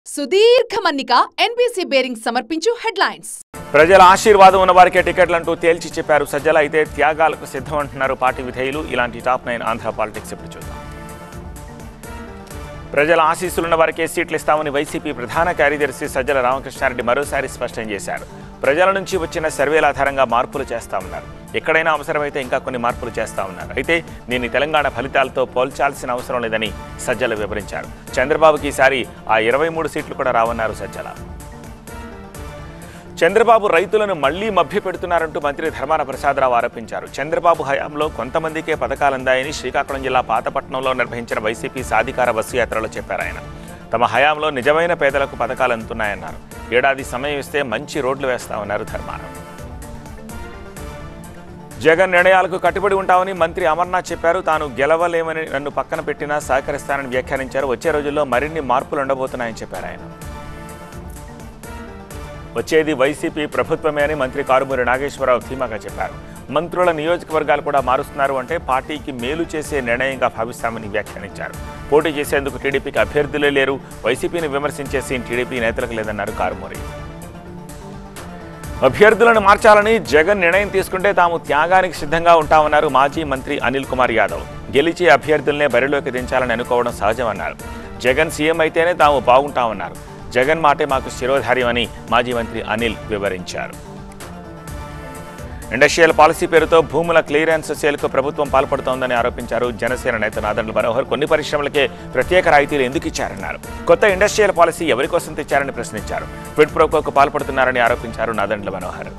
సుదీర్ఘ మన్నిక NBC bearing సమర్పించు హెడ్లైన్స్ ప్రజల ఆశీర్వాదం ఉన్న వారికే టికెట్లంటూ తేల్చి చెప్పారు సజ్జల అయితే త్యాగాలకు సిద్ధం అంటున్నారు పార్టీ విధేయులు ఇలాంటి టాప్ నైన్ ఆంధ్ర పాలిటిక్స్ ఇప్పుడు చూద్దాం ప్రజల ఆశీస్సులున్న వారికే సీట్లు ఇస్తామని వైసీపీ ప్రధాన కార్యదర్శి సజ్జల రామకృష్ణారెడ్డి మరోసారి స్పష్టం చేశారు ప్రజల నుంచి వచ్చిన సర్వేల ఆధారంగా మార్పులు చేస్తామన్నారు ఎక్కడైనా అవసరమైతే ఇంకా కొన్ని మార్పులు చేస్తామన్నారు అయితే దీన్ని తెలంగాణ ఫలితాలతో పోల్చాల్సిన అవసరం లేదని సజ్జల వివరించారు చంద్రబాబుకి ఈసారి ఆ ఇరవై మూడు సీట్లు కూడా రావన్నారు సజ్జల చంద్రబాబు రైతులను మళ్లీ మభ్యపెడుతున్నారంటూ మంత్రి ధర్మాన ప్రసాదరావు ఆరోపించారు చంద్రబాబు హయాంలో కొంతమందికే పథకాలు అందాయని శ్రీకాకుళం జిల్లా పాతపట్నంలో నిర్వహించిన వైసీపీ సాధికార బస్సు యాత్రలో చెప్పారు ఆయన తమ హయాంలో నిజమైన పేదలకు పథకాలు అందుతున్నాయన్నారు ఏడాది సమయం ఇస్తే మంచి రోడ్లు వేస్తామన్నారు ధర్మాన జగన్ నిర్ణయాలకు కట్టుబడి ఉంటామని మంత్రి అమర్నాథ్ చెప్పారు తాను గెలవలేమని నన్ను పక్కన పెట్టినా సహకరిస్తానని వ్యాఖ్యానించారు వచ్చే రోజుల్లో మరిన్ని మార్పులు ఉండబోతున్నాయని చెప్పారు ఆయన వచ్చేది వైసీపీ ప్రభుత్వమే అని మంత్రి కారుమూరి నాగేశ్వరరావు ధీమాగా చెప్పారు మంత్రుల నియోజకవర్గాలు కూడా మారుస్తున్నారు అంటే పార్టీకి మేలు చేసే నిర్ణయంగా భావిస్తామని వ్యాఖ్యానించారు పోటీ చేసేందుకు టీడీపీకి అభ్యర్థులే లేరు వైసీపీని విమర్శించే సీన్ టీడీపీ నేతలకు లేదన్నారు కారుమూరి అభ్యర్థులను మార్చాలని జగన్ నిర్ణయం తీసుకుంటే తాము త్యాగానికి సిద్ధంగా ఉంటామన్నారు మాజీ మంత్రి అనిల్ కుమార్ యాదవ్ గెలిచే అభ్యర్థులనే బరిలోకి దించాలని అనుకోవడం సహజమన్నారు జగన్ సీఎం అయితేనే తాము బాగుంటామన్నారు జగన్ మాటే మాకు శిరోధార్యమని మాజీ మంత్రి అనిల్ వివరించారు ఇండస్ట్రియల్ పాలసీ పేరుతో భూముల క్లియరెన్స్ సేల్కు ప్రభుత్వం పాల్పడుతోందని ఆరోపించారు జనసేన నేత నాదండ్ల మనోహర్ కొన్ని పరిశ్రమలకే ప్రత్యేక రాయితీలు ఎందుకు ఇచ్చారన్నారు కొత్త ఇండస్ట్రియల్ పాలసీ ఎవరి కోసం తెచ్చారని ప్రశ్నించారు క్విడ్ ప్రోకోకు పాల్పడుతున్నారని ఆరోపించారు నాదండ్ల మనోహర్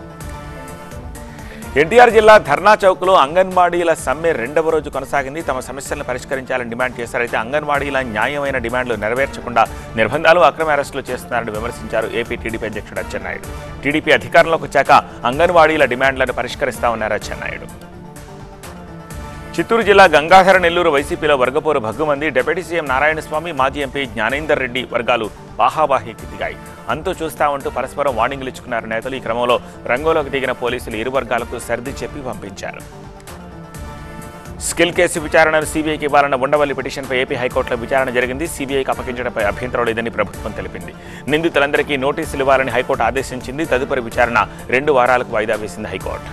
ఎన్టీఆర్ జిల్లా ధర్నా చౌక్లో అంగన్వాడీల సమ్మె రెండవ రోజు కొనసాగింది తమ సమస్యలను పరిష్కరించాలని డిమాండ్ చేశారైతే అంగన్వాడీల న్యాయమైన డిమాండ్లు నెరవేర్చకుండా నిర్బంధాలు అక్రమ అరెస్టులు చేస్తున్నారని విమర్శించారు ఏపీ టీడీపీ అధ్యక్షుడు అచ్చెన్నాయుడు టీడీపీ అధికారంలోకి వచ్చాక అంగన్వాడీల డిమాండ్లను పరిష్కరిస్తామన్నారు అచ్చెన్నాయుడు చిత్తూరు జిల్లా గంగాధర నెల్లూరు వైసీపీలో వర్గపోరు భగ్గుమంది డిప్యూటీ సీఎం నారాయణస్వామి మాజీ ఎంపీ జ్ఞానేందర్ రెడ్డి వర్గాలు బాహాబాహీకి దిగాయి అంతు చూస్తామంటూ పరస్పరం వార్నింగ్లు ఇచ్చుకున్నారు నేతలు ఈ క్రమంలో రంగంలోకి దిగిన పోలీసులు ఇరు వర్గాలకు సర్ది చెప్పి పంపించారు స్కిల్ కేసు విచారణను సీబీఐకి ఇవ్వాలన్న ఉండవల్లి పిటిషన్పై ఏపీ హైకోర్టులో విచారణ జరిగింది సీబీఐకి అప్పగించడంపై అభ్యంతరం లేదని ప్రభుత్వం తెలిపింది నిందితులందరికీ నోటీసులు ఇవ్వాలని హైకోర్టు ఆదేశించింది తదుపరి విచారణ రెండు వారాలకు వాయిదా వేసింది హైకోర్టు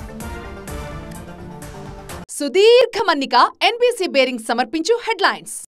సుదీర్ఘ మన్నిక ఎన్బీసీ బేరింగ్ సమర్పించు హెడ్లైన్స్